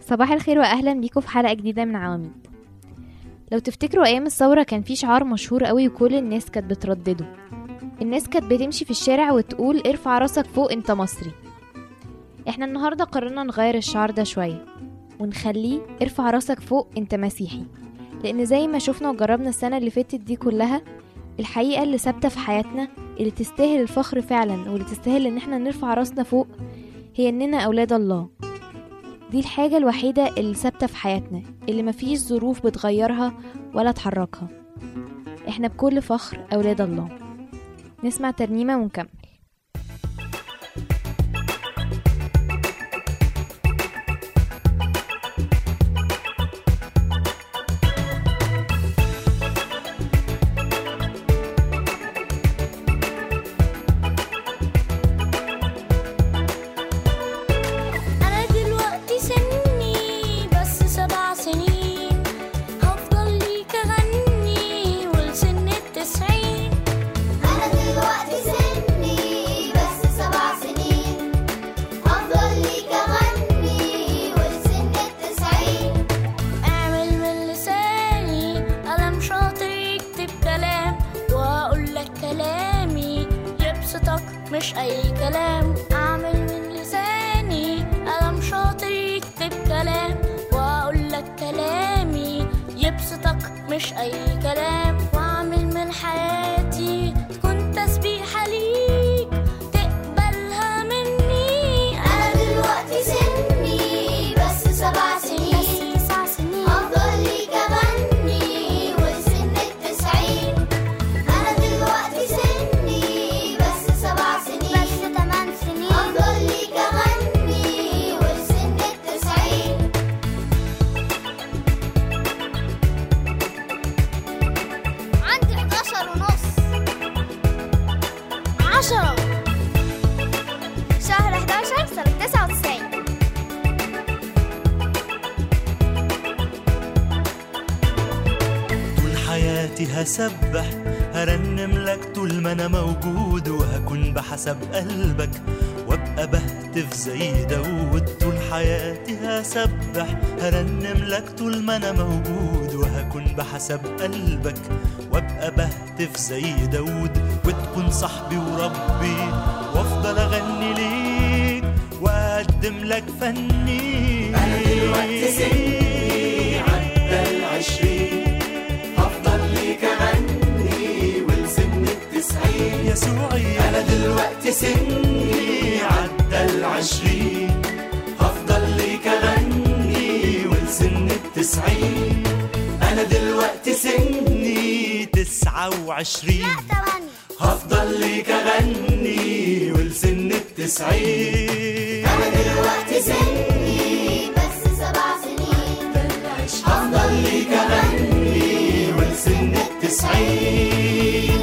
صباح الخير واهلا بيكم في حلقه جديده من عواميد لو تفتكروا ايام الثوره كان في شعار مشهور قوي وكل الناس كانت بتردده الناس كانت بتمشي في الشارع وتقول ارفع راسك فوق انت مصري احنا النهارده قررنا نغير الشعار ده شويه ونخليه ارفع راسك فوق انت مسيحي لان زي ما شفنا وجربنا السنه اللي فاتت دي كلها الحقيقه اللي ثابته في حياتنا اللي تستاهل الفخر فعلا واللي تستاهل ان احنا نرفع راسنا فوق هي اننا اولاد الله دي الحاجة الوحيدة اللي ثابتة في حياتنا اللي مفيش ظروف بتغيرها ولا تحركها احنا بكل فخر أولاد الله نسمع ترنيمة ونكمل أنا دلوقتي سني بس سبع سنين هفضل ليك أغني ولسن التسعين أنا دلوقتي سني بس سبع سنين أفضل ليك أغني ولسن التسعين أعمل من لساني قلم شاطر يكتب كلام وأقول لك كلامي يبسطك مش أي كلام أعمل من لساني قلم شاطر يكتب كلام وأقول لك كلامي يبسطك مش أي كلام وأعمل من حياتي تكون تسبيحة ليك تقبلها مني أنا دلوقتي سني بس سبع سنين تسع سنين أفضل ليك أغني ولسن التسعين أنا دلوقتي سني بس سبع سنين بس تمن سنين أفضل ليك أغني ولسن التسعين عندي 11 ونص 10 شهر 11 سنة 99 طول حياتي هسبح هرنم لك طول ما انا موجود وهكون بحسب قلبك وابقى بهتف زي داود طول حياتي هسبح هرنم لك طول ما انا موجود وهكون بحسب قلبك وابقى بهتف زي داود وتكون صاحبي وربي وافضل اغني ليك واقدم لك فني انا دلوقتي سني عدى العشرين هفضل ليك اغني ولسن التسعين يسوعي انا دلوقتي سني عدى العشرين هفضل ليك اغني ولسن التسعين انا دلوقتي سني تسعة وعشرين هفضل ليك اغني ولسن التسعين أنا دلوقتي سني بس سبع سنين هفضل ليك اغني ولسن التسعين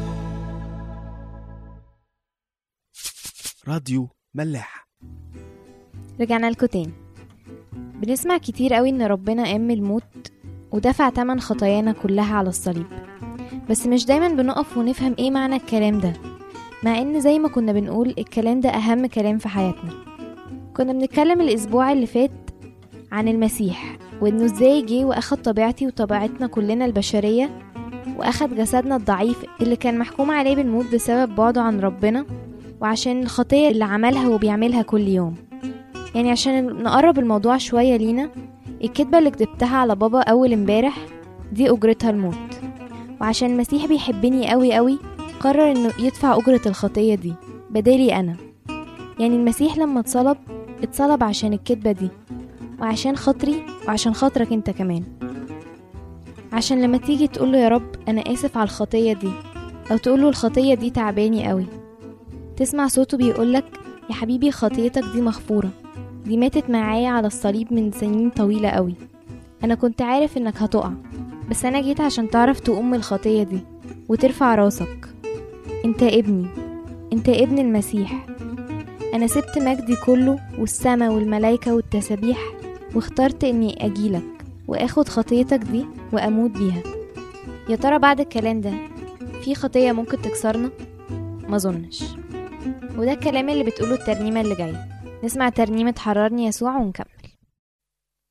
راديو ملاح رجعنا لكم تاني بنسمع كتير قوي ان ربنا قام من الموت ودفع تمن خطايانا كلها على الصليب بس مش دايما بنقف ونفهم ايه معنى الكلام ده مع ان زي ما كنا بنقول الكلام ده اهم كلام في حياتنا كنا بنتكلم الاسبوع اللي فات عن المسيح وانه ازاي جه واخد طبيعتي وطبيعتنا كلنا البشرية واخد جسدنا الضعيف اللي كان محكوم عليه بالموت بسبب بعده عن ربنا وعشان الخطية اللي عملها وبيعملها كل يوم يعني عشان نقرب الموضوع شوية لينا الكدبة اللي كتبتها على بابا أول امبارح دي أجرتها الموت وعشان المسيح بيحبني قوي قوي قرر انه يدفع أجرة الخطية دي بدالي أنا يعني المسيح لما اتصلب اتصلب عشان الكدبة دي وعشان خاطري وعشان خاطرك انت كمان عشان لما تيجي تقوله يا رب أنا آسف على الخطية دي أو تقوله الخطية دي تعباني قوي تسمع صوته بيقولك يا حبيبي خطيتك دي مغفورة دي ماتت معايا على الصليب من سنين طويلة قوي أنا كنت عارف إنك هتقع بس أنا جيت عشان تعرف تقوم من الخطية دي وترفع راسك انت ابني انت ابن المسيح أنا سبت مجدي كله والسما والملايكة والتسابيح واخترت إني أجيلك وآخد خطيتك دي وأموت بيها يا ترى بعد الكلام ده في خطية ممكن تكسرنا؟ ما ظنش وده الكلام اللي بتقوله الترنيمة اللي جاية نسمع ترنيمة حررني يسوع ونكمل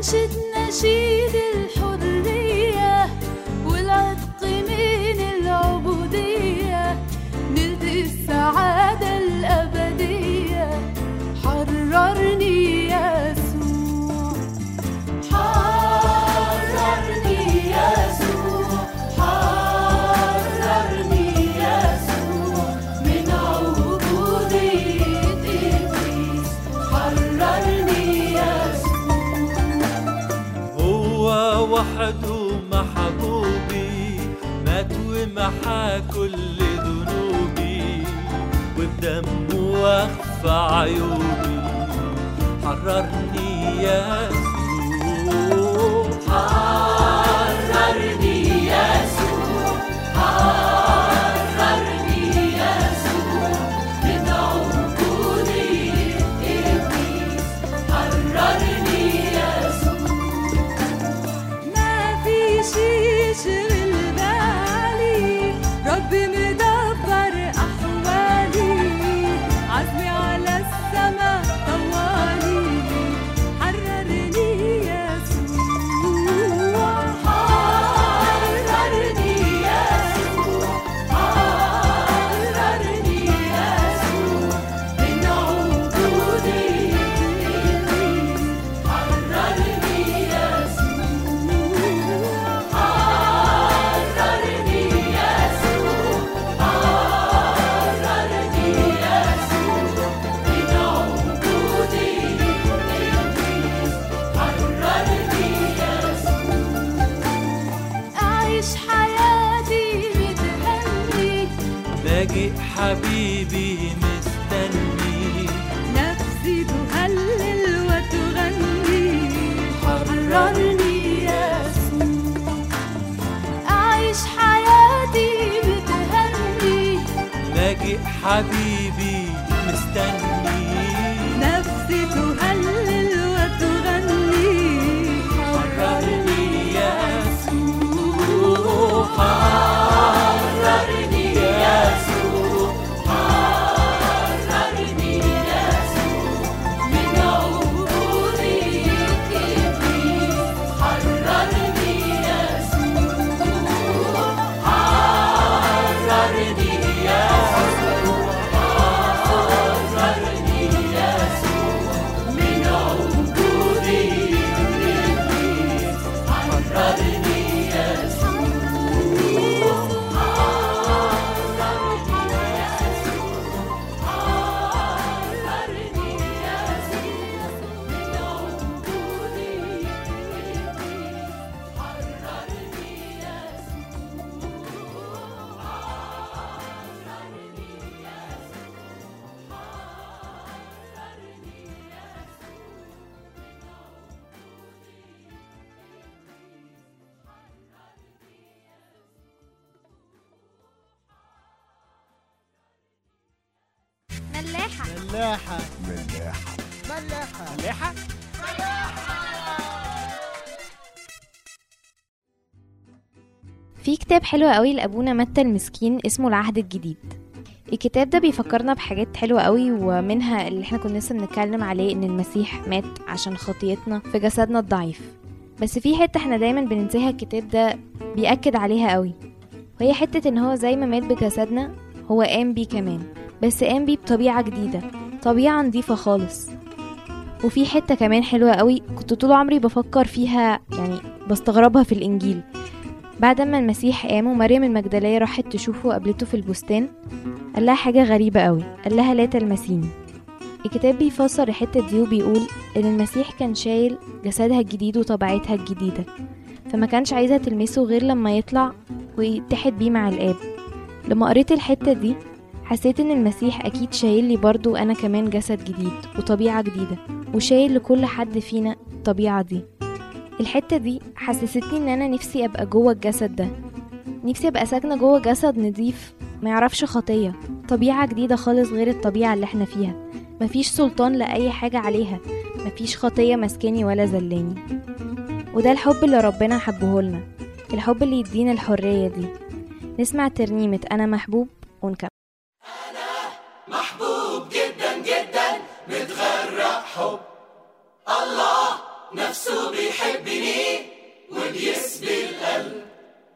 أنشد نشيد الحرية والعتق من العبودية نلت السعادة الأبدية حررني يسوع حررني يسوع حررني يسوع من عبودية إبليس حررني يسوع هو وحده محبوبي مات ومحى كل ذنوبي وبدمه وخفى عيوبي حررني يسوع حررني يسوع حررني يسوع من عبودية إبليس حررني ما في شي يشغل بالي ربي مدبر أحوالي عزمي على السما طوالي حررني يسوع حررني يسوع حررني يسوع من عبودية إبليس حررني يسوع حررني يسوع حررني يسوع من عبودية إبليس حررني يسوع أعيش حياتي متهني لاجئ حبيبي مستني نفسي تهلل وتغني حررني يسوع أعيش حياتي بتهني لاجئ حبيبي مستني نفسي تهلل وتغني حررني يسوع حررني يسوع حررني يسوع من عبودية إبليس حررني يسوع حررني يسوع حررني يسوع من عبودية إبليس حررني ملاحة ملاحة ملاحة ملاحة في كتاب حلو قوي لأبونا متى المسكين اسمه العهد الجديد الكتاب ده بيفكرنا بحاجات حلوة قوي ومنها اللي احنا كنا لسه بنتكلم عليه ان المسيح مات عشان خطيتنا في جسدنا الضعيف بس في حتة احنا دايما بننساها الكتاب ده بيأكد عليها قوي وهي حتة ان هو زي ما مات بجسدنا هو قام بيه كمان بس قام بيه بطبيعة جديدة طبيعة نظيفة خالص وفي حتة كمان حلوة قوي كنت طول عمري بفكر فيها يعني بستغربها في الإنجيل بعد ما المسيح قام ومريم المجدلية راحت تشوفه وقابلته في البستان قال لها حاجة غريبة قوي قال لها لا تلمسيني الكتاب بيفسر الحتة دي وبيقول إن المسيح كان شايل جسدها الجديد وطبيعتها الجديدة فما كانش عايزها تلمسه غير لما يطلع ويتحد بيه مع الآب لما قريت الحتة دي حسيت إن المسيح أكيد شايل لي برضو أنا كمان جسد جديد وطبيعة جديدة وشايل لكل حد فينا الطبيعة دي الحتة دي حسستني إن أنا نفسي أبقى جوه الجسد ده نفسي أبقى ساكنة جوه جسد نضيف ما يعرفش خطية طبيعة جديدة خالص غير الطبيعة اللي احنا فيها مفيش سلطان لأي حاجة عليها مفيش خطية مسكاني ولا زلاني وده الحب اللي ربنا حبهولنا الحب اللي يدينا الحرية دي نسمع ترنيمة أنا محبوب ونكمل محبوب جدا جدا متغرق حب الله نفسه بيحبني وبيسبي القلب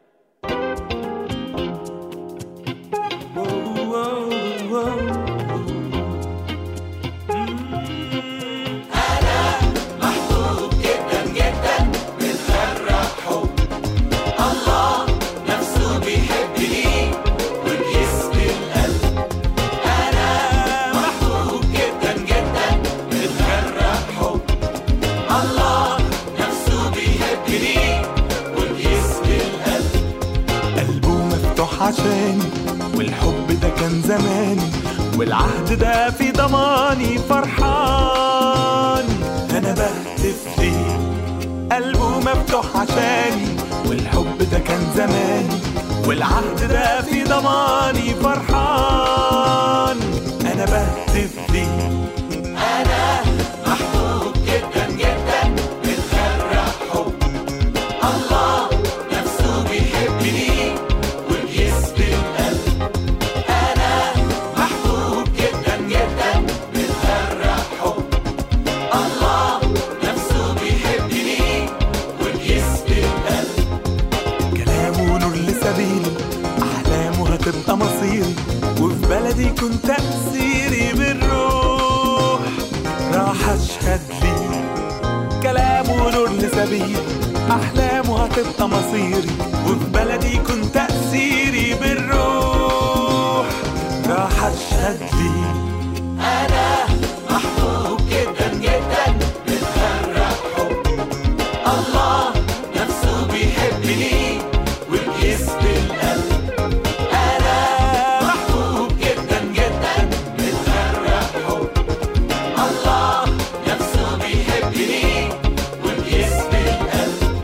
أنا محبوب جدا جدا متغرق حب الله نفسه بيحبني وبيسبي القلب أنا محبوب جدا جدا متغرق حب الله نفسه بيحبني وبيسبي القلب قلبه مفتوح عشاني والحب ده كان زماني والعهد ده في ضماني فرحان انا بهتف ليه قلبه مفتوح عشاني والحب ده كان زماني والعهد ده في ضماني فرحان انا بهتف ليه أنا محبوب جدا جدا متغرق حب الله نفسه بيحبني وبيسبي القلب أنا محبوب جدا جدا متغرق حب الله نفسه بيحبني وبيسبي القلب كلامه نور لسبيلي أحلامه هتبقى مصيري وفي بلدي كنت تأثيري بالروح راح أشهد ليه كلامه نور لسبيلي أحلامه هتبقى مصيري وفي بلدي كنت تأثيري بالروح راح أشهد ليه أنا محبوب جدا جدا متغرق حب الله نفسه بيحبني وبيسبي القلب أنا محبوب جدا جدا متغرق حب الله نفسه بيحبني وبيسبي القلب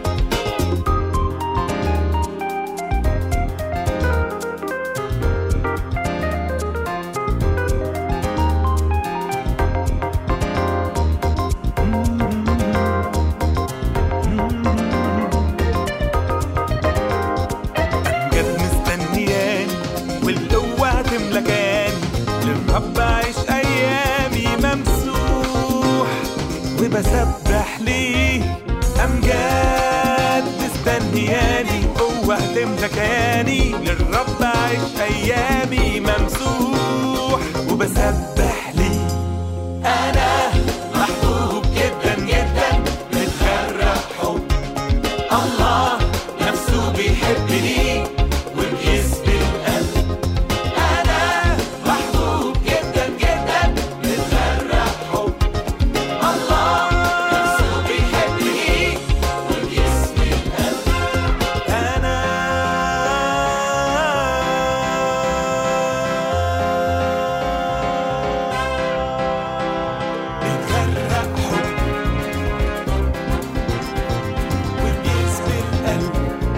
جت مستنياني والقوة هتملكاني للرب أعيش أيامي ممسوح وبسبح ليه أمجاد مستنياني قوة هتملكاني للرب أعيش أيامي ممسوح وبسبح ليه أنا محبوب جدا جدا متغرق حب الله نفسه بيحبني وبيسبي القلب أنا محبوب جدا جدا متغرق حب الله نفسه بيحبني وبيسبي القلب أنا متغرق حب وبيسبي القلب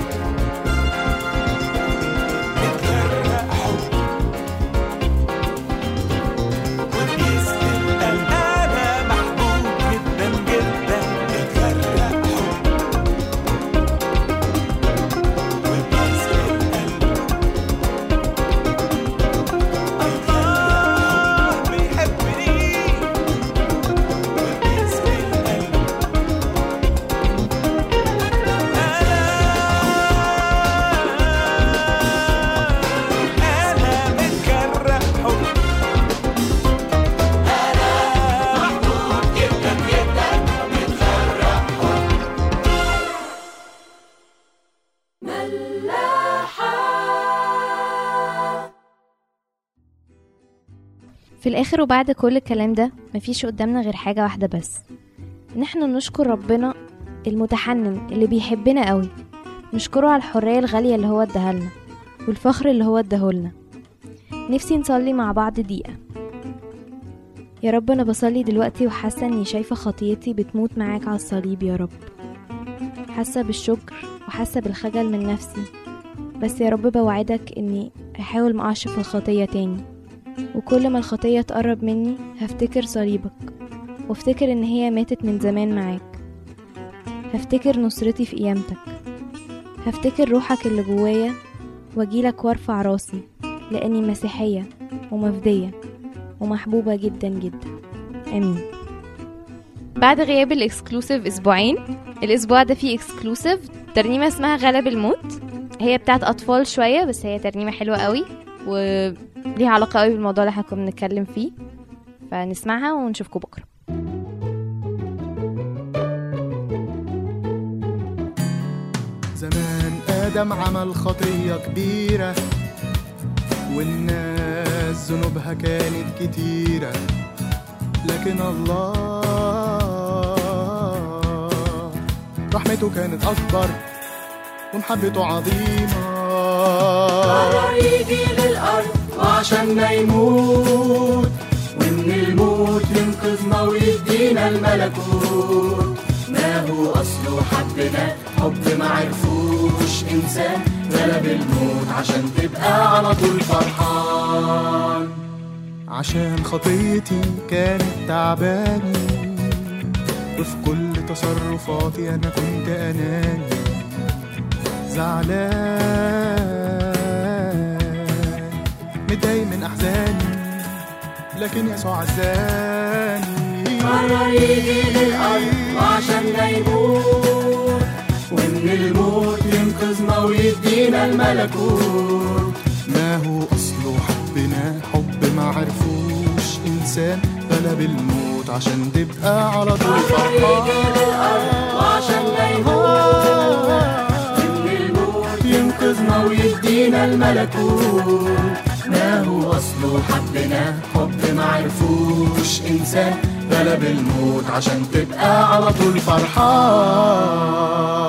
متغرق حب وبيسبي القلب أنا محبوب جدا جدا متغرق حب وبيسبي القلب الله بيحبني وبيسبي القلب أنا أنا متجرح حب محبوب جدا جدا متغرق حب في الآخر وبعد كل الكلام ده مفيش قدامنا غير حاجة واحدة بس إن احنا نشكر ربنا المتحنن اللي بيحبنا قوي نشكره على الحرية الغالية اللي هو اداهالنا والفخر اللي هو اداهولنا نفسي نصلي مع بعض دقيقة يا رب أنا بصلي دلوقتي وحاسة إني شايفة خطيتي بتموت معاك على الصليب يا رب حاسة بالشكر وحاسة بالخجل من نفسي بس يا رب بوعدك إني هحاول ما أقعش في الخطية تاني وكل ما الخطية تقرب مني هفتكر صليبك وافتكر ان هي ماتت من زمان معاك هفتكر نصرتي في قيامتك هفتكر روحك اللي جوايا واجيلك وارفع راسي لاني مسيحية ومفدية ومحبوبة جدا جدا امين بعد غياب الاكسكلوسيف اسبوعين الاسبوع ده فيه اكسكلوسيف ترنيمه اسمها غلب الموت هي بتاعت اطفال شويه بس هي ترنيمه حلوه قوي وليها علاقه قوي بالموضوع اللي احنا كنا بنتكلم فيه فنسمعها ونشوفكم بكره زمان آدم عمل خطية كبيرة والناس ذنوبها كانت كتيرة لكن الله رحمته كانت أكبر ومحبته عظيمة قرر يجي للأرض وعشاننا يموت وإن الموت ينقذنا ويدينا الملكوت ما هو أصله حبنا حب ما عرفوش إنسان غلب الموت عشان تبقى على طول فرحان عشان خطيتي كانت تعباني وفي كل تصرفاتي أنا كنت أناني زعلان متضايق من أحزاني لكن يسوع عزاني قرر يجي للأرض وعشاننا يموت وإن الموت ينقذنا ويدينا الملكوت ما هو أصله حبنا حب ما عرفوش إنسان غلب الموت عشان تبقى على طول فرحان وعشاننا يموت إن الموت ينقذنا ويدينا الملكوت ما هو أصله حبنا حب ما عرفوش إنسان غلب الموت عشان تبقى على طول فرحان